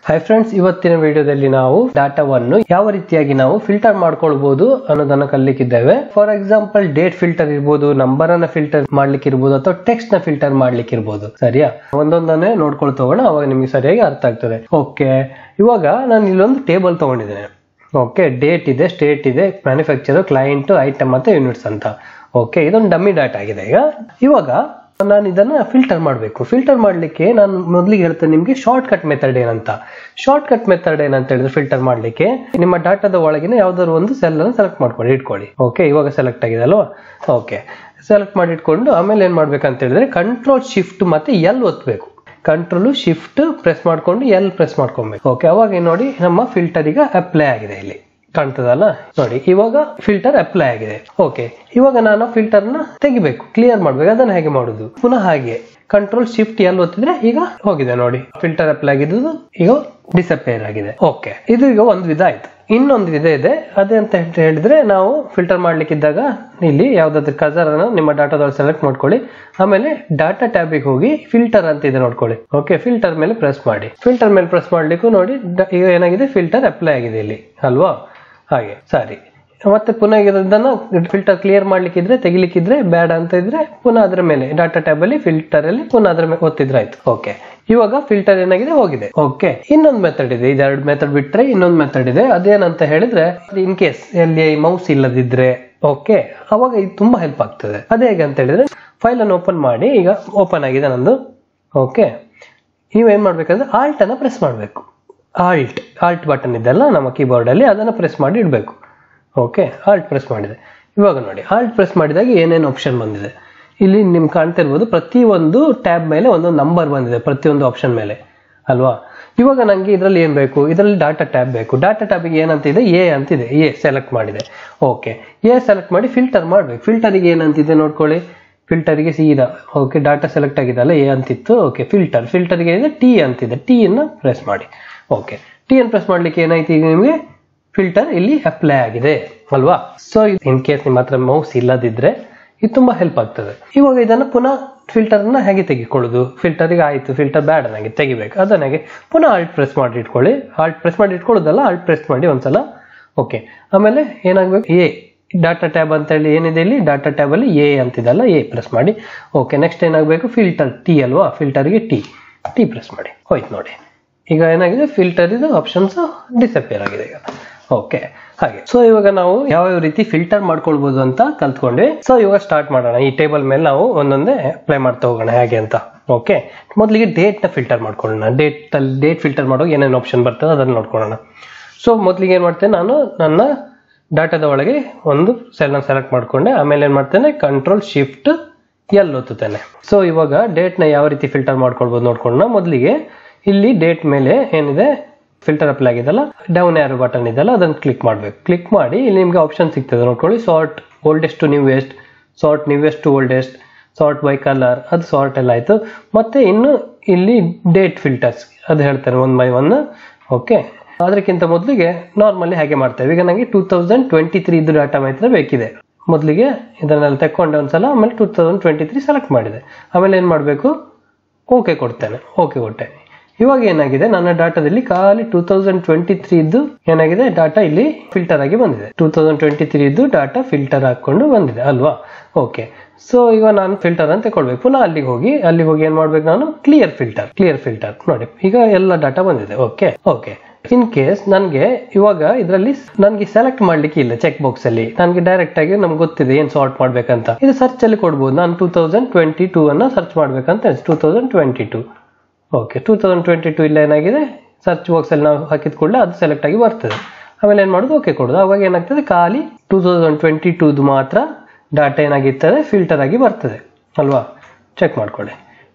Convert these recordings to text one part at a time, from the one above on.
hi friends ಇವತ್ತಿನ ವಿಡಿಯೋದಲ್ಲಿ ನಾವು ಡಾಟಾವನ್ನು ಯಾವ ರೀತಿಯಾಗಿ ನಾವು ಫಿಲ್ಟರ್ ಮಾಡ್ಕೊಳ್ಬಹುದು ಅನ್ನೋದನ್ನ ಕಲಿಕ್ಕಿದ್ದೇವೆ ಫಾರ್ ಎಕ್ಸಾಂಪಲ್ ಡೇಟ್ ಫಿಲ್ಟರ್ ಇರ್ಬೋದು ನಂಬರ್ ಅನ್ನ ಫಿಲ್ಟರ್ ಮಾಡ್ಲಿಕ್ಕೆ ಇರ್ಬೋದು ಅಥವಾ ಟೆಕ್ಸ್ಟ್ ನ ಫಿಲ್ಟರ್ ಮಾಡ್ಲಿಕ್ಕೆ ಇರ್ಬೋದು ಸರಿಯಾ ಒಂದೊಂದನ್ನೇ ನೋಡ್ಕೊಳ್ತಾ ಹೋಗೋಣ ಅವಾಗ ನಿಮಗೆ ಸರಿಯಾಗಿ ಅರ್ಥ ಆಗ್ತದೆ ಓಕೆ ಇವಾಗ ನಾನು ಇಲ್ಲೊಂದು ಟೇಬಲ್ ತಗೊಂಡಿದ್ದೇನೆ ಓಕೆ ಡೇಟ್ ಇದೆ ಸ್ಟೇಟ್ ಇದೆ ಮ್ಯಾನುಫ್ಯಾಕ್ಚರ್ ಕ್ಲೈಂಟ್ ಐಟಮ್ ಮತ್ತೆ ಯೂನಿಟ್ಸ್ ಅಂತ ಓಕೆ ಇದೊಂದು ಡಮ್ಮಿ ಡಾಟಾ ಆಗಿದೆ ಈಗ ಇವಾಗ ನಾನು ಇದನ್ನ ಫಿಲ್ಟರ್ ಮಾಡಬೇಕು ಫಿಲ್ಟರ್ ಮಾಡ್ಲಿಕ್ಕೆ ನಾನು ಮೊದಲಿಗೆ ಹೇಳ್ತೇನೆ ನಿಮ್ಗೆ ಶಾರ್ಟ್ ಕಟ್ ಮೆಥಡ್ ಏನಂತ ಶಾರ್ಟ್ ಕಟ್ ಮೆಥಡ್ ಏನಂತ ಹೇಳಿದ್ರೆ ಫಿಲ್ಟರ್ ಮಾಡ್ಲಿಕ್ಕೆ ನಿಮ್ಮ ಡಾಟಾದ ಒಳಗಿನ ಯಾವ್ದಾದ್ರು ಒಂದು ಸೆಲ್ ಅನ್ನು ಸೆಲೆಕ್ಟ್ ಮಾಡ್ಕೊಳ್ಳಿ ಇಟ್ಕೊಳ್ಳಿ ಓಕೆ ಇವಾಗ ಸೆಲೆಕ್ಟ್ ಆಗಿದೆ ಅಲ್ವಾ ಓಕೆ ಸೆಲೆಕ್ಟ್ ಮಾಡಿ ಇಟ್ಕೊಂಡು ಆಮೇಲೆ ಏನ್ ಮಾಡ್ಬೇಕಂತ ಹೇಳಿದ್ರೆ ಕಂಟ್ರೋಲ್ ಶಿಫ್ಟ್ ಮತ್ತೆ ಎಲ್ ಒತ್ತಬೇಕು ಕಂಟ್ರೋಲ್ ಶಿಫ್ಟ್ ಪ್ರೆಸ್ ಮಾಡ್ಕೊಂಡು ಎಲ್ ಪ್ರೆಸ್ ಮಾಡ್ಕೊಬೇಕು ಓಕೆ ಅವಾಗ ನೋಡಿ ನಮ್ಮ ಫಿಲ್ಟರ್ ಈಗ ಅಪ್ಲೈ ಆಗಿದೆ ಇಲ್ಲಿ ಕಾಣ್ತದಲ್ಲ ನೋಡಿ ಇವಾಗ ಫಿಲ್ಟರ್ ಅಪ್ಲೈ ಆಗಿದೆ ಓಕೆ ಇವಾಗ ನಾನು ಫಿಲ್ಟರ್ ನ ತೆಗಿಬೇಕು ಕ್ಲಿಯರ್ ಮಾಡ್ಬೇಕು ಅದನ್ನ ಹೇಗೆ ಮಾಡುದು ಪುನಃ ಹಾಗೆ ಕಂಟ್ರೋಲ್ ಶಿಫ್ಟ್ ಎಲ್ ಒತ್ತಿದ್ರೆ ಈಗ ಹೋಗಿದೆ ನೋಡಿ ಫಿಲ್ಟರ್ ಅಪ್ಲೈ ಆಗಿದ್ದು ಈಗ ಡಿಸಪೇರ್ ಆಗಿದೆ ಓಕೆ ಇದು ಈಗ ಒಂದು ವಿಧ ಆಯ್ತು ಇನ್ನೊಂದು ವಿಧ ಇದೆ ಅದೇ ಅಂತ ಹೇಳಿದ್ರೆ ನಾವು ಫಿಲ್ಟರ್ ಮಾಡ್ಲಿಕ್ಕಿದ್ದಾಗ ಇಲ್ಲಿ ಯಾವ್ದಾದ್ರು ಕಜರ್ ಅನ್ನು ನಿಮ್ಮ ಡಾಟಾದಲ್ಲಿ ಸೆಲೆಕ್ಟ್ ಮಾಡ್ಕೊಳ್ಳಿ ಆಮೇಲೆ ಡಾಟಾ ಟ್ಯಾಬಿಗೆ ಹೋಗಿ ಫಿಲ್ಟರ್ ಅಂತ ಇದೆ ನೋಡ್ಕೊಳ್ಳಿ ಓಕೆ ಫಿಲ್ಟರ್ ಮೇಲೆ ಪ್ರೆಸ್ ಮಾಡಿ ಫಿಲ್ಟರ್ ಮೇಲೆ ಪ್ರೆಸ್ ಮಾಡ್ಲಿಕ್ಕೂ ನೋಡಿ ಡ- ಈಗ ಏನಾಗಿದೆ ಫಿಲ್ಟರ್ ಅಪ್ಲೈ ಆಗಿದೆ ಇಲ್ಲಿ ಅಲ್ವಾ ಹಾಗೆ ಸರಿ ಮತ್ತೆ ಪುನಃ ಇದನ್ನ ಫಿಲ್ಟರ್ ಕ್ಲಿಯರ್ ಮಾಡ್ಲಿಕ್ಕಿದ್ರೆ ತೆಗಿಲಿಕ್ಕಿದ್ರೆ ಬೇಡ ಅಂತ ಇದ್ರೆ ಪುನಃ ಅದ್ರ ಮೇಲೆ ಡಾಟಾ ಟ್ಯಾಬ್ ಅಲ್ಲಿ ಫಿಲ್ಟರ್ ಅಲ್ಲಿ ಪುನಃ ಅದ್ರ ಮೇಲೆ ಒತ್ತಿದ್ರೆ ಆಯ್ತು ಓಕೆ ಇವಾಗ ಫಿಲ್ಟರ್ ಏನಾಗಿದೆ ಹೋಗಿದೆ ಓಕೆ ಇನ್ನೊಂದು ಮೆಥಡ್ ಇದೆ ಇದೆರಡು ಮೆಥಡ್ ಬಿಟ್ರೆ ಇನ್ನೊಂದು ಮೆಥಡ್ ಇದೆ ಅದೇನಂತ ಹೇಳಿದ್ರೆ ಇನ್ ಕೇಸ್ ಎಲ್ಲಿ ಮೌಸ್ ಇಲ್ಲದಿದ್ರೆ ಓಕೆ ಅವಾಗ ಇದು ತುಂಬಾ ಹೆಲ್ಪ್ ಆಗ್ತದೆ ಅದೇ ಹೇಗೆ ಅಂತ ಹೇಳಿದ್ರೆ ಫೈಲ್ ಅನ್ನು ಓಪನ್ ಮಾಡಿ ಈಗ ಓಪನ್ ಆಗಿದೆ ನಂದು ಓಕೆ ನೀವೇನ್ ಮಾಡ್ಬೇಕಂದ್ರೆ ಆಲ್ಟ್ ಅನ್ನ ಪ್ರೆಸ್ ಮಾಡಬೇಕು ಆಲ್ಟ್ ಆಲ್ಟ್ ಬಟನ್ ಇದೆಲ್ಲ ನಮ್ಮ ಕೀಬೋರ್ಡ್ ಅಲ್ಲಿ ಅದನ್ನ ಪ್ರೆಸ್ ಮಾಡಿ ಇಡಬೇಕು ಓಕೆ ಆಲ್ಟ್ ಪ್ರೆಸ್ ಮಾಡಿದೆ ಇವಾಗ ನೋಡಿ ಆಲ್ಟ್ ಪ್ರೆಸ್ ಮಾಡಿದಾಗ ಏನೇನು ಆಪ್ಷನ್ ಬಂದಿದೆ ಇಲ್ಲಿ ನಿಮ್ಗೆ ಕಾಣ್ತಾ ಇರ್ಬೋದು ಪ್ರತಿಯೊಂದು ಟ್ಯಾಬ್ ಮೇಲೆ ಒಂದೊಂದು ನಂಬರ್ ಬಂದಿದೆ ಪ್ರತಿಯೊಂದು ಆಪ್ಷನ್ ಮೇಲೆ ಅಲ್ವಾ ಇವಾಗ ನಂಗೆ ಇದರಲ್ಲಿ ಏನ್ ಬೇಕು ಇದರಲ್ಲಿ ಡಾಟಾ ಟ್ಯಾಬ್ ಬೇಕು ಡಾಟಾ ಟ್ಯಾಬಿಗೆ ಏನಂತಿದೆ ಎ ಅಂತಿದೆ ಎ ಸೆಲೆಕ್ಟ್ ಮಾಡಿದೆ ಓಕೆ ಎ ಸೆಲೆಕ್ಟ್ ಮಾಡಿ ಫಿಲ್ಟರ್ ಮಾಡ್ಬೇಕು ಫಿಲ್ಟರ್ಗೆ ಏನಂತಿದೆ ನೋಡ್ಕೊಳ್ಳಿ ಫಿಲ್ಟರ್ಗೆ ಸೀದಾ ಓಕೆ ಡಾಟಾ ಸೆಲೆಕ್ಟ್ ಆಗಿದೆಲ್ಲ ಎ ಅಂತಿತ್ತು ಓಕೆ ಫಿಲ್ಟರ್ ಫಿಲ್ಟರ್ಗೆ ಇದೆ ಟಿ ಅಂತಿದೆ ಟಿ ಅನ್ನ ಪ್ರೆಸ್ ಮಾಡಿ ಓಕೆ ಟಿ ಅನ್ನು ಪ್ರೆಸ್ ಮಾಡ್ಲಿಕ್ಕೆ ಏನಾಯ್ತು ಈಗ ನಿಮಗೆ ಫಿಲ್ಟರ್ ಇಲ್ಲಿ ಅಪ್ಲೈ ಆಗಿದೆ ಅಲ್ವಾ ಸೊ ಇನ್ ಕೇಸ್ ನಿಮ್ಮ ಹತ್ರ ಮೌಸ್ ಇಲ್ಲದಿದ್ರೆ ಇದು ತುಂಬಾ ಹೆಲ್ಪ್ ಆಗ್ತದೆ ಇವಾಗ ಇದನ್ನ ಪುನಃ ಫಿಲ್ಟರ್ ನ ಹೇಗೆ ತೆಗಿಕೊಳ್ಳೋದು ಫಿಲ್ಟರ್ ಗೆ ಆಯ್ತು ಫಿಲ್ಟರ್ ಬ್ಯಾಡ್ ನನಗೆ ತೆಗಿಬೇಕು ಅದನ್ನ ಹೇಗೆ ಪುನಃ ಆಲ್ಟ್ ಪ್ರೆಸ್ ಮಾಡಿ ಇಟ್ಕೊಳ್ಳಿ ಆಲ್ಟ್ ಪ್ರೆಸ್ ಮಾಡಿ ಇಟ್ಕೊಳ್ಳೋದಲ್ಲ ಆಲ್ಟ್ ಪ್ರೆಸ್ ಮಾಡಿ ಒಂದ್ಸಲ ಓಕೆ ಆಮೇಲೆ ಏನಾಗ್ಬೇಕು ಎ ಡಾಟಾ ಟ್ಯಾಬ್ ಅಂತ ಹೇಳಿ ಏನಿದೆ ಇಲ್ಲಿ ಡಾಟಾ ಟ್ಯಾಬ್ ಅಲ್ಲಿ ಎ ಅಂತಿದಲ್ಲ ಎ ಪ್ರೆಸ್ ಮಾಡಿ ಓಕೆ ನೆಕ್ಸ್ಟ್ ಏನಾಗಬೇಕು ಫಿಲ್ಟರ್ ಟಿ ಅಲ್ವಾ ಫಿಲ್ಟರ್ಗೆ ಟಿ ಟಿ ಪ್ರೆಸ್ ಮಾಡಿ ಹೋಯ್ತು ನೋಡಿ ಈಗ ಏನಾಗಿದೆ ಫಿಲ್ಟರ್ ಇದು ಆಪ್ಷನ್ಸ್ ಡಿಸಪಿಯರ್ ಆಗಿದೆ ಈಗ ಓಕೆ ಹಾಗೆ ಸೊ ಇವಾಗ ನಾವು ಯಾವ ಯಾವ ರೀತಿ ಫಿಲ್ಟರ್ ಮಾಡ್ಕೊಳ್ಬಹುದು ಅಂತ ಕಲ್ತ್ಕೊಂಡ್ವಿ ಸೊ ಇವಾಗ ಸ್ಟಾರ್ಟ್ ಮಾಡೋಣ ಈ ಟೇಬಲ್ ಮೇಲೆ ನಾವು ಒಂದೊಂದೇ ಅಪ್ಲೈ ಮಾಡ್ತಾ ಹೋಗೋಣ ಹೇಗೆ ಅಂತ ಓಕೆ ಮೊದಲಿಗೆ ಡೇಟ್ ನ ಫಿಲ್ಟರ್ ಮಾಡ್ಕೊಳ್ಳೋಣ ಡೇಟ್ ಅಲ್ಲಿ ಡೇಟ್ ಫಿಲ್ಟರ್ ಮಾಡೋ ಏನೇನು ಆಪ್ಷನ್ ಬರ್ತದೆ ಅದನ್ನ ನೋಡ್ಕೊಳ್ಳೋಣ ಸೊ ಮೊದಲಿಗೆ ಏನ್ ಮಾಡ್ತೇನೆ ನಾನು ನನ್ನ ಡಾಟಾದ ಒಳಗೆ ಒಂದು ಸೆಲ್ ನ ಸೆಲೆಕ್ಟ್ ಮಾಡ್ಕೊಂಡೆ ಆಮೇಲೆ ಏನ್ ಮಾಡ್ತೇನೆ ಕಂಟ್ರೋಲ್ ಶಿಫ್ಟ್ ಎಲ್ ಒತ್ತುತ್ತೇನೆ ಸೊ ಇವಾಗ ಡೇಟ್ ನ ಯಾವ ರೀತಿ ಫಿಲ್ಟರ್ ಮಾಡ್ಕೊಳ್ಬಹುದು ನೋಡ್ಕೊಳ್ಳೋಣ ಮೊದಲಿಗೆ ಇಲ್ಲಿ ಡೇಟ್ ಮೇಲೆ ಏನಿದೆ ಫಿಲ್ಟರ್ ಅಪ್ಲೈ ಆಗಿದೆಲ್ಲ ಡೌನ್ ಯಾರು ಬಟನ್ ಇದೆಲ್ಲ ಅದನ್ನು ಕ್ಲಿಕ್ ಮಾಡಬೇಕು ಕ್ಲಿಕ್ ಮಾಡಿ ಇಲ್ಲಿ ನಿಮ್ಗೆ ಆಪ್ಷನ್ ಸಿಗ್ತದೆ ನೋಡ್ಕೊಳ್ಳಿ sort oldest to newest sort newest to oldest sort by colour ಅದು ಸಾರ್ಟ್ ಎಲ್ಲ ಆಯ್ತು ಮತ್ತೆ ಇನ್ನು ಇಲ್ಲಿ ಡೇಟ್ ಫಿಲ್ಟರ್ಸ್ ಅದು ಹೇಳ್ತಾರೆ ಒನ್ ಬೈ ಒನ್ ಓಕೆ ಅದಕ್ಕಿಂತ ಮೊದಲಿಗೆ ನಾರ್ಮಲಿ ಹಾಗೆ ಮಾಡ್ತೇವೆ ಈಗ ನನಗೆ ಟೂ ತೌಸಂಡ್ ಟ್ವೆಂಟಿ ತ್ರೀ ಇದು ಡಾಟಾ ಮಾತ್ರ ಬೇಕಿದೆ ಮೊದಲಿಗೆ ಇದನ್ನೆಲ್ಲ ತೆಕ್ಕೊಂಡೆ ಒಂದ್ಸಲ ಆಮೇಲೆ two thousand twenty three select ಮಾಡಿದೆ ಆಮೇಲೆ ಏನು ಮಾಡಬೇಕು ಓಕೆ ಕೊಡ್ತೇನೆ ಓಕೆ ಕೊಟ್ಟೆ ಇವಾಗ ಏನಾಗಿದೆ ನನ್ನ ಡಾಟಾದಲ್ಲಿ ಖಾಲಿ ಟೂ ತೌಸಂಡ್ ಟ್ವೆಂಟಿ ತ್ರೀ ಇದ್ದು ಏನಾಗಿದೆ ಡಾಟಾ ಇಲ್ಲಿ ಫಿಲ್ಟರ್ ಆಗಿ ಬಂದಿದೆ ಟೂ ತೌಸಂಡ್ ಟ್ವೆಂಟಿ ತ್ರೀ ಇದ್ದು ಡಾಟಾ ಫಿಲ್ಟರ್ ಹಾಕೊಂಡು ಬಂದಿದೆ ಅಲ್ವಾ ಓಕೆ ಸೊ ಈಗ ನಾನು ಫಿಲ್ಟರ್ ಅಂತ ತಗೊಳ್ಬೇಕು ಪುನಃ ಅಲ್ಲಿಗೆ ಹೋಗಿ ಅಲ್ಲಿಗೆ ಹೋಗಿ ಏನ್ ಮಾಡ್ಬೇಕು ನಾನು ಕ್ಲಿಯರ್ ಫಿಲ್ಟರ್ ಕ್ಲಿಯರ್ ಫಿಲ್ಟರ್ ನೋಡಿ ಈಗ ಎಲ್ಲ ಡಾಟಾ ಬಂದಿದೆ ಓಕೆ ಓಕೆ ಇನ್ ಕೇಸ್ ನನಗೆ ಇವಾಗ ಇದರಲ್ಲಿ ನನಗೆ ಸೆಲೆಕ್ಟ್ ಮಾಡ್ಲಿಕ್ಕೆ ಇಲ್ಲ ಚೆಕ್ ಬಾಕ್ಸ್ ಅಲ್ಲಿ ನನಗೆ ಡೈರೆಕ್ಟ್ ಆಗಿ ನಮ್ಗೆ ಗೊತ್ತಿದೆ ಏನ್ ಸಾರ್ಟ್ ಮಾಡ್ಬೇಕಂತ ಇದು ಸರ್ಚ್ ಅಲ್ಲಿ ಕೊಡ್ಬೋದು ನಾನು ಟೂ ತೌಸಂಡ್ ಟ್ವೆಂಟಿ ಟೂ ಅನ್ನ ಸರ್ಚ್ ಮಾಡ್ಬೇಕಂತ two thousand twenty two okay two thousand twenty two ಇಲ್ಲ ಏನಾಗಿದೆ ಸರ್ಚ್ ಬಾಕ್ಸ್ ಅಲ್ಲಿ ನಾವು ಹಾಕಿದ ಕೂಡಲೇ ಅದು ಸೆಲೆಕ್ಟ್ ಆಗಿ ಬರ್ತದೆ ಆಮೇಲೆ ಏನ್ ಮಾಡೋದು ಓಕೆ ಕೊಡೋದು ಅವಾಗ ಏನಾಗ್ತದೆ ಖಾಲಿ ಟೂ ತೌಸಂಡ್ ಟ್ವೆಂಟಿ ಟೂದು ಮಾತ್ರ ಡಾಟಾ ಏನಾಗಿರ್ತದೆ ಫಿಲ್ಟರ್ ಆಗಿ ಬರ್ತದೆ ಅಲ್ವಾ ಚೆಕ್ ಮಾಡ್ಕೊಳ್ಳಿ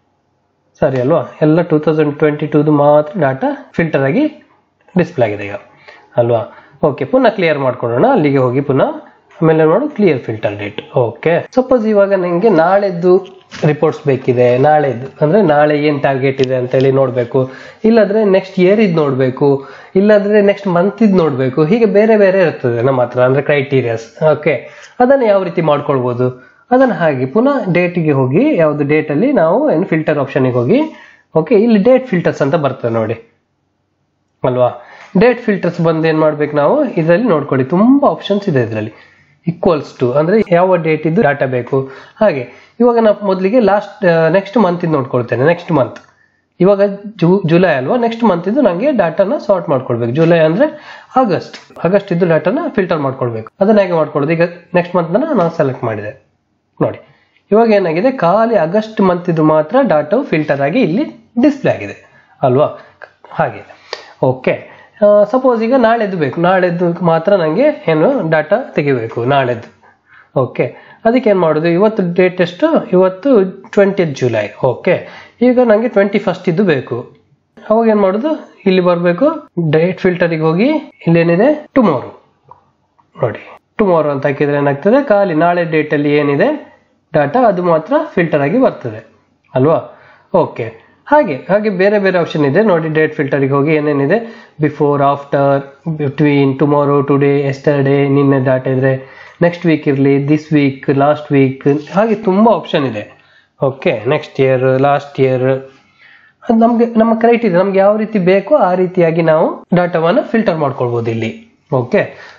ಸರಿ ಅಲ್ವಾ ಎಲ್ಲ ಟೂ ತೌಸಂಡ್ ಟ್ವೆಂಟಿ ಟೂದು ಮಾತ್ರ ಡಾಟಾ ಫಿಲ್ಟರ್ ಆಗಿ ಡಿಸ್ಪ್ಲೇ ಆಗಿದೆ ಈಗ ಅಲ್ವಾ ಓಕೆ ಪುನಃ ಕ್ಲಿಯರ್ ಮಾಡ್ಕೊಳ್ಳೋಣ ಅಲ್ಲಿಗೆ ಹೋಗಿ ಪುನಃ ಆಮೇಲೆ ನೋಡು clear filter date okay suppose ಇವಾಗ ನನಗೆ ನಾಳೆದ್ದು ರಿಪೋರ್ಟ್ಸ್ ಬೇಕಿದೆ ನಾಳೆದ್ದು ಅಂದ್ರೆ ನಾಳೆ ಏನ್ ಟಾರ್ಗೆಟ್ ಇದೆ ಅಂತ ಹೇಳಿ ನೋಡ್ಬೇಕು ಇಲ್ಲಾಂದ್ರೆ ನೆಕ್ಸ್ಟ್ ಇಯರ್ ಇದ್ ನೋಡ್ಬೇಕು ಇಲ್ಲಾಂದ್ರೆ ನೆಕ್ಸ್ಟ್ ಮಂತ್ ಇದ್ ನೋಡ್ಬೇಕು ಹೀಗೆ ಬೇರೆ ಬೇರೆ ಇರ್ತದೆ ನಮ್ಮ ಹತ್ರ ಅಂದ್ರೆ ಕ್ರೈಟೀರಿಯಾಸ್ ಓಕೆ ಅದನ್ನ ಯಾವ ರೀತಿ ಮಾಡ್ಕೊಳ್ಬಹುದು ಅದನ್ನ ಹಾಗೆ ಪುನಃ ಡೇಟಿಗೆ ಹೋಗಿ ಯಾವ್ದು ಡೇಟ್ ಅಲ್ಲಿ ನಾವು ಏನು ಫಿಲ್ಟರ್ ಆಪ್ಷನ್ಗೆ ಹೋಗಿ ಓಕೆ ಇಲ್ಲಿ ಡೇಟ್ ಫಿಲ್ಟರ್ಸ್ ಅಂತ ಬರ್ತದೆ ನೋಡಿ ಅಲ್ವಾ ಡೇಟ್ ಫಿಲ್ಟರ್ಸ್ ಬಂದು ಏನ್ ಮಾಡ್ಬೇಕು ನಾವು ಇದರಲ್ಲಿ ನೋಡ್ಕೊಳ್ಳಿ ತುಂಬಾ ಆಪ್ಷನ್ಸ್ ಇದೆ ಇದರಲ್ಲಿ ಈಕ್ವಲ್ಸ್ ಟು ಅಂದ್ರೆ ಯಾವ ಡೇಟ್ ಇದ್ದು ಡಾಟಾ ಬೇಕು ಹಾಗೆ ಇವಾಗ ನಾವು ಮೊದಲಿಗೆ ಲಾಸ್ಟ್ ನೆಕ್ಸ್ಟ್ ಮಂತ್ ಇಂದ ನೋಡ್ಕೊಳ್ತೇನೆ ನೆಕ್ಸ್ಟ್ ಮಂತ್ ಇವಾಗ ಜೂ ಜುಲೈ ಅಲ್ವಾ ನೆಕ್ಸ್ಟ್ ಮಂತ್ ಇದು ನಂಗೆ ಡಾಟಾನ ಸಾರ್ಟ್ ಮಾಡ್ಕೊಳ್ಬೇಕು ಜುಲೈ ಅಂದ್ರೆ ಆಗಸ್ಟ್ ಆಗಸ್ಟ್ ಇದ್ದು ಡಾಟಾನ ಫಿಲ್ಟರ್ ಮಾಡ್ಕೊಳ್ಬೇಕು ಅದನ್ನ ಹೇಗೆ ಮಾಡ್ಕೊಳ್ಳೋದು ಈಗ ನೆಕ್ಸ್ಟ್ ಮಂತ್ ನಾನು ಸೆಲೆಕ್ಟ್ ಮಾಡಿದೆ ನೋಡಿ ಇವಾಗ ಏನಾಗಿದೆ ಖಾಲಿ ಆಗಸ್ಟ್ ಮಂತ್ ಇದು ಮಾತ್ರ ಡಾಟಾ ಫಿಲ್ಟರ್ ಆಗಿ ಇಲ್ಲಿ ಡಿಸ್ಪ್ಲೇ ಆಗಿದೆ ಅಲ್ವಾ ಹಾಗೆ ಓಕೆ ಸಪೋಸ್ ಈಗ ನಾಳೆದ್ದು ಬೇಕು ನಾಳೆದ್ದು ಮಾತ್ರ ನನಗೆ ಏನು ಡಾಟಾ ತೆಗಿಬೇಕು ನಾಳೆದ್ದು ಓಕೆ ಅದಕ್ಕೆ ಏನು ಮಾಡೋದು ಇವತ್ತು ಡೇಟ್ ಎಷ್ಟು ಇವತ್ತು ಟ್ವೆಂಟಿ ಜುಲೈ ಓಕೆ ಈಗ ನನಗೆ ಟ್ವೆಂಟಿ ಫಸ್ಟ್ ಇದ್ದು ಬೇಕು ಅವಾಗ ಏನು ಮಾಡೋದು ಇಲ್ಲಿ ಬರಬೇಕು ಡೇಟ್ ಫಿಲ್ಟರಿಗೆ ಹೋಗಿ ಇಲ್ಲೇನಿದೆ ಟುಮಾರೋ ನೋಡಿ ಟುಮಾರೋ ಅಂತ ಹಾಕಿದ್ರೆ ಏನಾಗ್ತದೆ ಖಾಲಿ ನಾಳೆ ಡೇಟಲ್ಲಿ ಏನಿದೆ ಡಾಟಾ ಅದು ಮಾತ್ರ ಫಿಲ್ಟರ್ ಆಗಿ ಬರ್ತದೆ ಅಲ್ವಾ ಓಕೆ ಹಾಗೆ ಹಾಗೆ ಬೇರೆ ಬೇರೆ ಆಪ್ಷನ್ ಇದೆ ನೋಡಿ ಡೇಟ್ ಫಿಲ್ಟರ್ಗೆ ಹೋಗಿ ಏನೇನಿದೆ before after between tomorrow today yesterday ನಿನ್ನೆ ಡಾಟಾ ಇದ್ರೆ ನೆಕ್ಸ್ಟ್ ವೀಕ್ ಇರಲಿ ದಿಸ್ ವೀಕ್ ಲಾಸ್ಟ್ ವೀಕ್ ಹಾಗೆ ತುಂಬ ಆಪ್ಷನ್ ಇದೆ okay next year last year ಅದು ನಮ್ಗೆ ನಮ್ಮ ಕ್ರೈಟೀರಿಯಾ ನಮ್ಗೆ ಯಾವ ರೀತಿ ಬೇಕೋ ಆ ರೀತಿಯಾಗಿ ನಾವು ಡಾಟಾವನ್ನು ಫಿಲ್ಟರ್ ಮಾಡ್ಕೊಳ್ಬೋದು ಇಲ್ಲಿ ಓಕೆ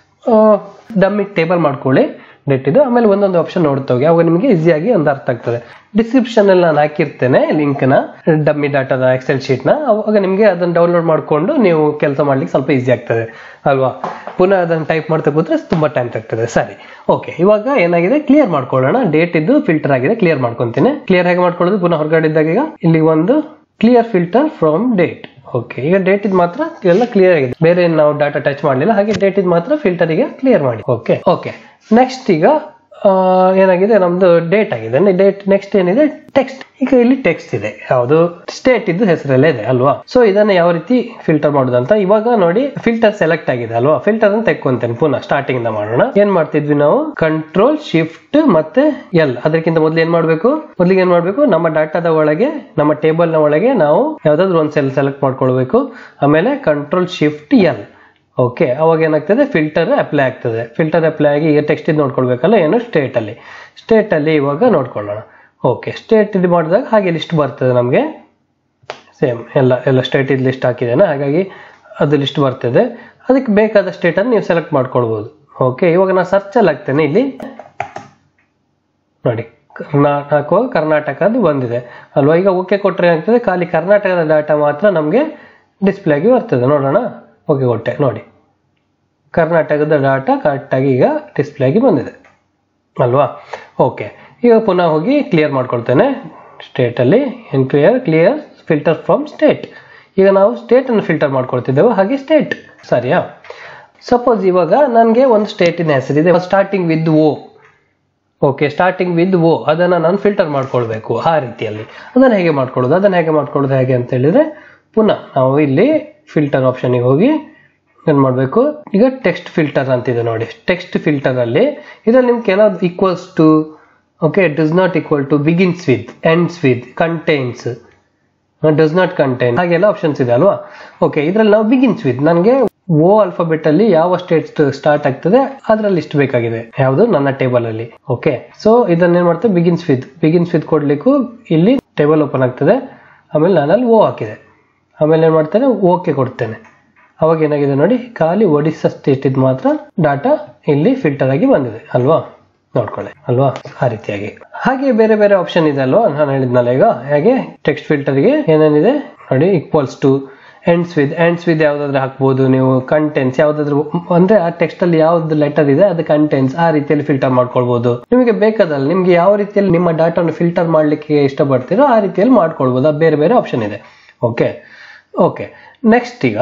ಡಮ್ಮಿ ಟೇಬಲ್ ಮಾಡ್ಕೊಳ್ಳಿ ಡೇಟ್ ಇದು ಆಮೇಲೆ ಒಂದೊಂದು ಆಪ್ಷನ್ ನೋಡ್ತಾ ಹೋಗಿ ಅವಾಗ ನಿಮಗೆ ಈಸಿಯಾಗಿ ಒಂದು ಅರ್ಥ ಆಗ್ತದೆ ಡಿಸ್ಕ್ರಿಪ್ಷನ್ ಅಲ್ಲಿ ನಾನು ಹಾಕಿರ್ತೇನೆ ಲಿಂಕ್ ನ ಡಮ್ಮಿ ಡಾಟಾದ ಎಕ್ಸೆಲ್ ಶೀಟ್ ನ ಅವಾಗ ನಿಮಗೆ ಅದನ್ನ ಡೌನ್ಲೋಡ್ ಮಾಡ್ಕೊಂಡು ನೀವು ಕೆಲಸ ಮಾಡ್ಲಿಕ್ಕೆ ಸ್ವಲ್ಪ ಈಸಿ ಆಗ್ತದೆ ಅಲ್ವಾ ಪುನಃ ಅದನ್ನ ಟೈಪ್ ಮಾಡ್ತಾ ಕೂತ್ರೆ ತುಂಬಾ ಟೈಮ್ ತಗ್ತದೆ ಸರಿ ಓಕೆ ಇವಾಗ ಏನಾಗಿದೆ ಕ್ಲಿಯರ್ ಮಾಡ್ಕೊಳ್ಳೋಣ ಡೇಟ್ ಇದ್ದು ಫಿಲ್ಟರ್ ಆಗಿದೆ ಕ್ಲಿಯರ್ ಮಾಡ್ಕೊಂತೀನಿ ಕ್ಲಿಯರ್ ಹೇಗೆ ಮಾಡ್ಕೊಳ್ಳೋದು ಪುನಃ ಹೊರಗಡೆ ಇದ್ದಾಗ ಈಗ ಇಲ್ಲಿ ಒಂದು clear filter from date okay ಈಗ ಡೇಟ್ ಇದು ಮಾತ್ರ ಎಲ್ಲ ಕ್ಲಿಯರ್ ಆಗಿದೆ ಬೇರೆ ಏನ್ ನಾವು ಡಾಟಾ ಟಚ್ ಮಾಡಲಿಲ್ಲ ಹಾಗೆ ಡೇಟ್ ಇದು ಮಾತ್ರ ಫಿಲ್ಟರ್ ಗೆ ಕ್ಲಿಯರ್ ಮಾಡಿ ಓಕೆ ಓಕೆ ನೆಕ್ಸ್ಟ್ ಈಗ ಆ, ಏನಾಗಿದೆ ನಮ್ದು ಡೇಟ್ ಆಗಿದೆ ಡೇಟ್ ನೆಕ್ಸ್ಟ್ ಏನಿದೆ ಟೆಕ್ಸ್ಟ್ ಈಗ ಇಲ್ಲಿ ಟೆಕ್ಸ್ಟ್ ಇದೆ ಯಾವುದು ಸ್ಟೇಟ್ ಇದ್ದು ಹೆಸರಲ್ಲೇ ಇದೆ ಅಲ್ವಾ ಸೊ ಇದನ್ನ ಯಾವ ರೀತಿ ಫಿಲ್ಟರ್ ಮಾಡೋದು ಅಂತ ಇವಾಗ ನೋಡಿ ಫಿಲ್ಟರ್ ಸೆಲೆಕ್ಟ್ ಆಗಿದೆ ಅಲ್ವಾ ಫಿಲ್ಟರ್ ಅನ್ನು ತೆಕ್ಕೊಂತೇನೆ ಪುನಃ ಸ್ಟಾರ್ಟಿಂಗ್ ಇಂದ ಮಾಡೋಣ ಏನ್ ಮಾಡ್ತಿದ್ವಿ ನಾವು ಕಂಟ್ರೋಲ್ ಶಿಫ್ಟ್ ಮತ್ತೆ ಎಲ್ ಅದಕ್ಕಿಂತ ಮೊದಲು ಏನ್ ಮಾಡ್ಬೇಕು ಮೊದಲಿಗೆ ಏನ್ ಮಾಡ್ಬೇಕು ನಮ್ಮ ಡಾಟಾದ ಒಳಗೆ ನಮ್ಮ ಟೇಬಲ್ ನ ಒಳಗೆ ನಾವು ಯಾವ್ದಾದ್ರು ಒಂದು ಸೆಲ್ ಸೆಲೆಕ್ಟ್ ಮಾಡ್ಕೊಳ್ಬೇಕು ಆಮೇಲೆ ಕಂಟ್ರೋಲ್ ಶಿಫ್ಟ್ ಎಲ್ ಓಕೆ ಅವಾಗ ಏನಾಗ್ತದೆ ಫಿಲ್ಟರ್ ಅಪ್ಲೈ ಆಗ್ತದೆ ಫಿಲ್ಟರ್ ಅಪ್ಲೈ ಆಗಿ ಈಗ ಟೆಕ್ಸ್ಟ್ ಇದು ನೋಡ್ಕೊಳ್ಬೇಕಲ್ಲ ಏನು ಸ್ಟೇಟ್ ಅಲ್ಲಿ ಸ್ಟೇಟ್ ಅಲ್ಲಿ ಇವಾಗ ನೋಡ್ಕೊಳ್ಳೋಣ ಓಕೆ ಸ್ಟೇಟ್ ಇದು ಮಾಡಿದಾಗ ಹಾಗೆ ಲಿಸ್ಟ್ ಬರ್ತದೆ ನಮಗೆ ಸೇಮ್ ಎಲ್ಲ ಎಲ್ಲ ಸ್ಟೇಟ್ ಇದು ಲಿಸ್ಟ್ ಹಾಕಿದ್ದೇನೆ ಹಾಗಾಗಿ ಅದು ಲಿಸ್ಟ್ ಬರ್ತದೆ ಅದಕ್ಕೆ ಬೇಕಾದ ಸ್ಟೇಟ್ ಅನ್ನು ನೀವು ಸೆಲೆಕ್ಟ್ ಮಾಡ್ಕೊಳ್ಬೋದು ಓಕೆ ಇವಾಗ ನಾನು ಸರ್ಚ್ ಅಲ್ಲಿ ಹಾಕ್ತೇನೆ ಇಲ್ಲಿ ನೋಡಿ ಕರ್ನಾಟಕ ಕರ್ನಾಟಕದ್ದು ಬಂದಿದೆ ಅಲ್ವಾ ಈಗ ಓಕೆ ಕೊಟ್ಟರೆ ಏನಾಗ್ತದೆ ಖಾಲಿ ಕರ್ನಾಟಕದ ಡಾಟಾ ಮಾತ್ರ ನಮಗೆ ಡಿಸ್ಪ್ಲೇ ಆಗಿ ಬರ್ತದೆ ನೋಡೋಣ ಓಕೆ ಕೊಟ್ಟೆ ನೋಡಿ ಕರ್ನಾಟಕದ ಡಾಟಾ ಕರೆಕ್ಟಾಗಿ ಈಗ ಡಿಸ್ಪ್ಲೇ ಆಗಿ ಬಂದಿದೆ ಅಲ್ವಾ ಓಕೆ ಈಗ ಪುನಃ ಹೋಗಿ ಕ್ಲಿಯರ್ ಮಾಡ್ಕೊಳ್ತೇನೆ ಸ್ಟೇಟಲ್ಲಿ ಏನು clear clear filter from state ಈಗ ನಾವು ಸ್ಟೇಟನ್ನು ಫಿಲ್ಟರ್ ಮಾಡ್ಕೊಳ್ತಿದ್ದೇವೆ ಹಾಗೆ ಸ್ಟೇಟ್ ಸರಿಯಾ ಸಪೋಸ್ ಇವಾಗ ನನಗೆ ಒಂದು ಸ್ಟೇಟಿನ ಹೆಸರಿದೆ starting with O okay starting with O ಅದನ್ನು ನಾನು ಫಿಲ್ಟರ್ ಮಾಡ್ಕೊಳ್ಬೇಕು ಆ ರೀತಿಯಲ್ಲಿ ಅದನ್ನು ಹೇಗೆ ಮಾಡ್ಕೊಳ್ಳೋದು ಅದನ್ನು ಹೇಗೆ ಮಾಡ್ಕೊಳ್ಳೋದು ಹೇಗೆ ಅಂತ ಹೇಳಿದ್ರೆ ಪುನಃ ನಾವು ಇಲ್ಲಿ ಫಿಲ್ಟರ್ ಆಪ್ಷನಿಗೆ ಹೋಗಿ ಏನು ಮಾಡಬೇಕು ಈಗ ಟೆಕ್ಸ್ಟ್ ಫಿಲ್ಟರ್ ಅಂತಿದೆ ನೋಡಿ ಟೆಕ್ಸ್ಟ್ ಫಿಲ್ಟರ್ ಅಲ್ಲಿ ಇದರಲ್ಲಿ ನಿಮ್ಗೆ ಕೆಲವು equals to okay does not equal to begins with ends with contains does not contain ಹಾಗೆಲ್ಲ ಆಪ್ಷನ್ಸ್ ಇದೆ ಅಲ್ವಾ ಓಕೆ ಇದರಲ್ಲಿ ನಾವು ಬಿಗಿನ್ಸ್ ವಿತ್ ನನಗೆ ಓ ಅಲ್ಫಾಬೆಟ್ ಅಲ್ಲಿ ಯಾವ ಸ್ಟೇಟ್ ಸ್ಟಾರ್ಟ್ ಆಗ್ತದೆ ಅದರಲ್ಲಿ ಇಷ್ಟು ಬೇಕಾಗಿದೆ ಯಾವುದು ನನ್ನ ಟೇಬಲ್ ಅಲ್ಲಿ ಓಕೆ ಸೊ ಇದನ್ನ ಏನ್ ಮಾಡ್ತೇವೆ ಬಿಗಿನ್ಸ್ ವಿತ್ ಬಿಗಿನ್ಸ್ ವಿತ್ ಕೊಡ್ಲಿಕ್ಕೂ ಇಲ್ಲಿ ಟೇಬಲ್ ಓಪನ್ ಆಗ್ತದೆ ಆಮೇಲೆ ನಾನಲ್ಲಿ ಓ ಹಾಕಿದೆ ಆಮೇಲೆ ಏನ್ ಮಾಡ್ತೇನೆ ಓಕೆ ಕೊಡ್ತೇನೆ ಅವಾಗ ಏನಾಗಿದೆ ನೋಡಿ ಖಾಲಿ ಒಡಿಸ್ಸಾ ಸ್ಟೇಟ್ ಇದ್ ಮಾತ್ರ ಡಾಟಾ ಇಲ್ಲಿ ಫಿಲ್ಟರ್ ಆಗಿ ಬಂದಿದೆ ಅಲ್ವಾ ನೋಡ್ಕೊಳ್ಳಿ ಅಲ್ವಾ ಆ ರೀತಿಯಾಗಿ ಹಾಗೆ ಬೇರೆ ಬೇರೆ ಆಪ್ಷನ್ ಇದೆ ಅಲ್ವಾ ನಾನು ಹೇಳಿದ್ನಲ್ಲ ಈಗ ಹಾಗೆ ಟೆಕ್ಸ್ಟ್ ಫಿಲ್ಟರ್ಗೆ ಏನೇನಿದೆ ನೋಡಿ equals to ends with ends with ಯಾವ್ದಾದ್ರು ಹಾಕ್ಬೋದು ನೀವು ಕಂಟೆಂಟ್ಸ್ ಯಾವ್ದಾದ್ರು ಅಂದ್ರೆ ಆ ಟೆಕ್ಸ್ಟ್ ಅಲ್ಲಿ ಯಾವ್ದು ಲೆಟರ್ ಇದೆ ಅದು ಕಂಟೆಂಟ್ಸ್ ಆ ರೀತಿಯಲ್ಲಿ ಫಿಲ್ಟರ್ ಮಾಡ್ಕೊಳ್ಬಹುದು ನಿಮಗೆ ಬೇಕಾದಲ್ಲ ನಿಮ್ಗೆ ಯಾವ ರೀತಿಯಲ್ಲಿ ನಿಮ್ಮ ಡಾಟಾವನ್ನು ಫಿಲ್ಟರ್ ಮಾಡ್ಲಿಕ್ಕೆ ಇಷ್ಟಪಡ್ತೀರೋ ಆ ರೀತಿಯಲ್ಲಿ ಮಾಡ್ಕೊಳ್ಬಹುದು ಅದು ಬೇರೆ ಬೇರೆ ಆಪ್ಷನ್ ಇದೆ ಓಕೆ ಓಕೆ ನೆಕ್ಸ್ಟ್ ಈಗ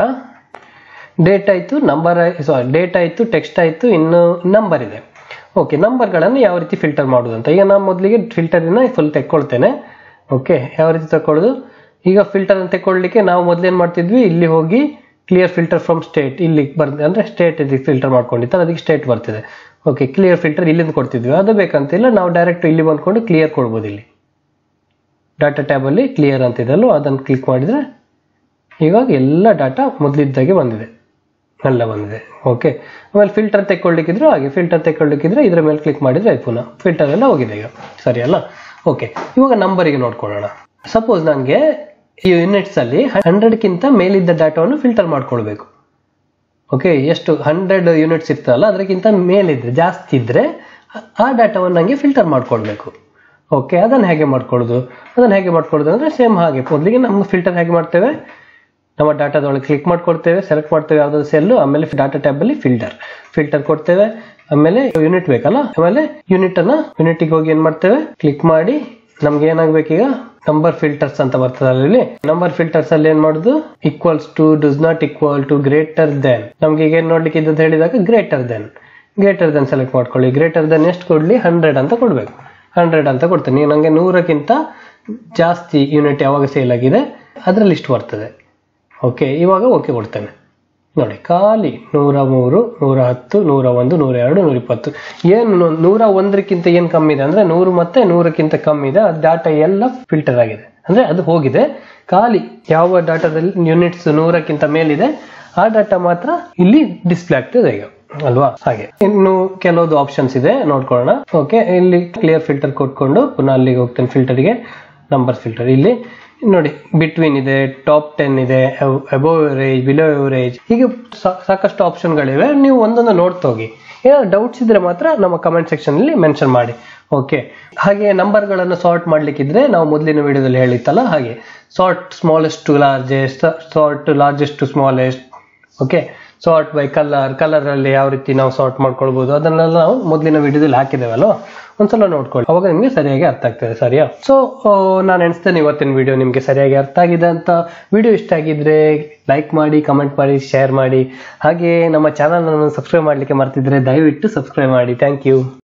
ಡೇಟ್ ಆಯಿತು ನಂಬರ್ ಸಾರಿ ಡೇಟ್ ಆಯಿತು ಟೆಕ್ಸ್ಟ್ ಆಯಿತು ಇನ್ನು ನಂಬರ್ ಇದೆ ಓಕೆ ನಂಬರ್ಗಳನ್ನು ಯಾವ ರೀತಿ ಫಿಲ್ಟರ್ ಮಾಡೋದು ಅಂತ ಈಗ ನಾನು ಮೊದಲಿಗೆ ಫಿಲ್ಟರಿನ ಫುಲ್ ತೆಕ್ಕೊಳ್ತೇನೆ ಓಕೆ ಯಾವ ರೀತಿ ತಗೊಳ್ಳೋದು ಈಗ ಫಿಲ್ಟರ್ ಅಂತ ತೆಕ್ಕೊಳ್ಳಿಕ್ಕೆ ನಾವು ಮೊದಲೇನು ಮಾಡ್ತಿದ್ವಿ ಇಲ್ಲಿ ಹೋಗಿ ಕ್ಲಿಯರ್ ಫಿಲ್ಟರ್ ಫ್ರಮ್ ಸ್ಟೇಟ್ ಇಲ್ಲಿ ಬರ್ತದೆ ಅಂದರೆ ಸ್ಟೇಟ್ ಇದಕ್ಕೆ ಫಿಲ್ಟರ್ ಮಾಡ್ಕೊಂಡಿರ್ತಾರೆ ಅದಕ್ಕೆ ಸ್ಟೇಟ್ ಬರ್ತಿದೆ ಓಕೆ ಕ್ಲಿಯರ್ ಫಿಲ್ಟರ್ ಇಲ್ಲಿಂದ ಕೊಡ್ತಿದ್ವಿ ಅದು ಬೇಕಂತಿಲ್ಲ ನಾವು ಡೈರೆಕ್ಟ್ ಇಲ್ಲಿ ಬಂದ್ಕೊಂಡು ಕ್ಲಿಯರ್ ಕೊಡ್ಬೋದು ಇಲ್ಲಿ ಡಾಟಾ ಟ್ಯಾಬಲ್ಲಿ ಕ್ಲಿಯರ್ ಅಂತಿದೆಲ್ಲೋ ಅದನ್ನು ಕ್ಲಿಕ್ ಮಾಡಿದರೆ ಇವಾಗ ಎಲ್ಲ ಡಾಟಾ ಮೊದಲಿದ್ದಾಗೆ ಬಂದಿದೆ ಎಲ್ಲ ಬಂದಿದೆ ಓಕೆ ಆಮೇಲೆ ಫಿಲ್ಟರ್ ತೆಕ್ಕೊಳ್ಳಿಕ್ಕಿದ್ರು ಹಾಗೆ ಫಿಲ್ಟರ್ ತೆಕ್ಕೊಳ್ಳಿಕ್ಕಿದ್ರೆ ಇದರ ಮೇಲೆ ಕ್ಲಿಕ್ ಮಾಡಿದ್ರೆ ಆಯ್ತು ಪುನಃ ಫಿಲ್ಟರ್ ಎಲ್ಲ ಹೋಗಿದೆ ಈಗ ಸರಿ ಅಲ್ಲ ಓಕೆ ಇವಾಗ ನಂಬರಿಗೆ ನೋಡ್ಕೊಳ್ಳೋಣ ಸಪೋಸ್ ನನಗೆ ಈ ಯೂನಿಟ್ಸ್ ಅಲ್ಲಿ ಹಂಡ್ರೆಡ್ಗಿಂತ ಮೇಲಿದ್ದ ಡಾಟಾವನ್ನು ಫಿಲ್ಟರ್ ಮಾಡ್ಕೊಳ್ಬೇಕು ಓಕೆ ಎಷ್ಟು ಹಂಡ್ರೆಡ್ ಯೂನಿಟ್ಸ್ ಇರ್ತಲ್ಲ ಅದಕ್ಕಿಂತ ಮೇಲಿದ್ರೆ ಜಾಸ್ತಿ ಇದ್ರೆ ಆ ಡಾಟಾವನ್ನು ಹಂಗೆ ಫಿಲ್ಟರ್ ಮಾಡ್ಕೊಳ್ಬೇಕು ಓಕೆ ಅದನ್ನು ಹೇಗೆ ಮಾಡ್ಕೊಳ್ಳೋದು ಅದನ್ನು ಹೇಗೆ ಮಾಡ್ಕೊಳ್ಳೋದು ಅಂದರೆ ಸೇಮ್ ಹಾಗೆ ಮೊದಲಿಗೆ ನಮ್ಮ ಫಿಲ್ಟರ್ ಹೇಗೆ ಮಾಡ್ತೇವೆ ನಮ್ಮ ಡಾಟಾದೊಳಗೆ ಕ್ಲಿಕ್ ಮಾಡ್ಕೊಡ್ತೇವೆ ಸೆಲೆಕ್ಟ್ ಮಾಡ್ತೇವೆ ಯಾವುದಾದ್ರು ಸೆಲ್ಲು ಆಮೇಲೆ ಡಾಟಾ ಟ್ಯಾಬಲ್ಲಿ ಫಿಲ್ಟರ್ ಫಿಲ್ಟರ್ ಕೊಡ್ತೇವೆ ಆಮೇಲೆ ಯೂನಿಟ್ ಬೇಕಲ್ಲ ಆಮೇಲೆ ಯೂನಿಟ್ ಅನ್ನ ಯೂನಿಟ್ಗೆ ಹೋಗಿ ಏನ್ ಮಾಡ್ತೇವೆ ಕ್ಲಿಕ್ ಮಾಡಿ ನಮ್ಗೆ ಏನಾಗ್ಬೇಕೀಗ ನಂಬರ್ ಫಿಲ್ಟರ್ಸ್ ಅಂತ ಬರ್ತದೆ ಅಲ್ಲಿ ನಂಬರ್ ಫಿಲ್ಟರ್ಸ್ ಅಲ್ಲಿ ಏನ್ ಮಾಡುದು equals to does not equal to greater than ನಮ್ಗೆ ಈಗ ಏನ್ ನೋಡ್ಲಿಕ್ಕೆ ಇದ್ದದ್ದು ಹೇಳಿದಾಗ greater than greater than select ಮಾಡ್ಕೊಳ್ಳಿ ಗ್ರೇಟರ್ ದೆನ್ ಎಷ್ಟು ಕೊಡ್ಲಿ ಹಂಡ್ರೆಡ್ ಅಂತ ಕೊಡ್ಬೇಕು ಹಂಡ್ರೆಡ್ ಅಂತ ಕೊಡ್ತೇನೆ ನೀವು ನಂಗೆ ನೂರಕ್ಕಿಂತ ಜಾಸ್ತಿ ಯೂನಿಟ್ ಯಾವಾಗ ಸೇಲ್ ಆಗಿದೆ ಅದರಲ್ಲಿ ಇಷ್ಟು ಬರ್ತದೆ ಓಕೆ ಇವಾಗ ಓಕೆ ಕೊಡ್ತೇನೆ ನೋಡಿ ಖಾಲಿ ನೂರ ಮೂರು ನೂರ ಹತ್ತು ನೂರ ಒಂದು ನೂರ ಎರಡು ನೂರ ಇಪ್ಪತ್ತು ಏನು ನೂ- ನೂರ ಒಂದರಕ್ಕಿಂತ ಏನು ಕಮ್ಮಿ ಇದೆ ಅಂದ್ರೆ ನೂರು ಮತ್ತೆ ನೂರಕ್ಕಿಂತ ಕಮ್ಮಿ ಇದೆ ಅದು ಡಾಟಾ ಎಲ್ಲ ಫಿಲ್ಟರ್ ಆಗಿದೆ ಅಂದ್ರೆ ಅದು ಹೋಗಿದೆ ಖಾಲಿ ಯಾವ ಡಾಟಾದಲ್ಲಿ ಯೂನಿಟ್ಸ್ ನೂರಕ್ಕಿಂತ ಮೇಲಿದೆ ಆ ಡಾಟಾ ಮಾತ್ರ ಇಲ್ಲಿ ಡಿಸ್ಪ್ಲೇ ಆಗ್ತದೆ ಈಗ ಅಲ್ವಾ ಹಾಗೆ ಇನ್ನು ಕೆಲವೊಂದು ಆಪ್ಷನ್ಸ್ ಇದೆ ನೋಡ್ಕೊಳ್ಳೋಣ ಓಕೆ ಇಲ್ಲಿ ಕ್ಲಿಯರ್ ಫಿಲ್ಟರ್ ಕೊಟ್ಕೊಂಡು ಪುನಃ ಅಲ್ಲಿಗೆ ಹೋಗ್ತೇನೆ ಫಿಲ್ಟರ್ಗೆ ನಂಬರ್ ಫಿಲ್ಟರ್ ಇಲ್ಲಿ ನೋಡಿ ಬಿಟ್ವೀನ್ ಇದೆ ಟಾಪ್ ಟೆನ್ ಇದೆ ಅಬೋವ್ ಎವರೇಜ್ ಬಿಲೋ ಎವರೇಜ್ ಹೀಗೆ ಸಾ- ಸಾಕಷ್ಟು ಆಪ್ಷನ್ಗಳಿವೆ ನೀವು ಒಂದೊಂದು ನೋಡ್ತಾ ಹೋಗಿ ಏನಾದ್ರು ಡೌಟ್ಸ್ ಇದ್ರೆ ಮಾತ್ರ ನಮ್ಮ ಕಮೆಂಟ್ ಸೆಕ್ಷನ್ ಅಲ್ಲಿ ಮೆನ್ಷನ್ ಮಾಡಿ ಓಕೆ ಹಾಗೆ ನಂಬರ್ಗಳನ್ನು ಸಾರ್ಟ್ ಮಾಡ್ಲಿಕ್ಕಿದ್ರೆ ನಾವು ಮೊದಲಿನ ವಿಡಿಯೋದಲ್ಲಿ ಹೇಳಿತ್ತಲ್ಲ ಹಾಗೆ sort smallest to largest sort largest to smallest okay sort by colour colour ಅಲ್ಲಿ ಯಾವ ರೀತಿ ನಾವು ಸಾರ್ಟ್ ಮಾಡ್ಕೊಳ್ಬಹುದು ಅದನ್ನೆಲ್ಲ ನಾವು ಮೊದಲಿನ ವಿಡಿಯೋದಲ್ಲಿ ಹಾಕಿದ್ದೇವಲ್ವ ಒಂದ್ಸಲ ನೋಡ್ಕೊಳ್ಳಿ ಅವಾಗ ನಿಮ್ಗೆ ಸರಿಯಾಗಿ ಅರ್ಥ ಆಗ್ತದೆ ಸರಿಯಾ ಸೊ ನಾನು ಎಣಿಸ್ತೇನೆ ಇವತ್ತಿನ ವಿಡಿಯೋ ನಿಮ್ಗೆ ಸರಿಯಾಗಿ ಅರ್ಥ ಆಗಿದೆ ಅಂತ ವಿಡಿಯೋ ಇಷ್ಟ ಆಗಿದ್ರೆ ಲೈಕ್ ಮಾಡಿ ಕಮೆಂಟ್ ಮಾಡಿ ಶೇರ್ ಮಾಡಿ ಹಾಗೆ ನಮ್ಮ ಚಾನಲ್ ಅನ್ನು ಸಬ್ಸ್ಕ್ರೈಬ್ ಮಾಡ್ಲಿಕ್ಕೆ ಮರ್ತಿದ್ರೆ ದಯವಿಟ್ಟು ಸಬ್ಸ್ಕ್ರೈಬ್ ಮಾಡಿ ಥ್ಯಾಂಕ್ ಯು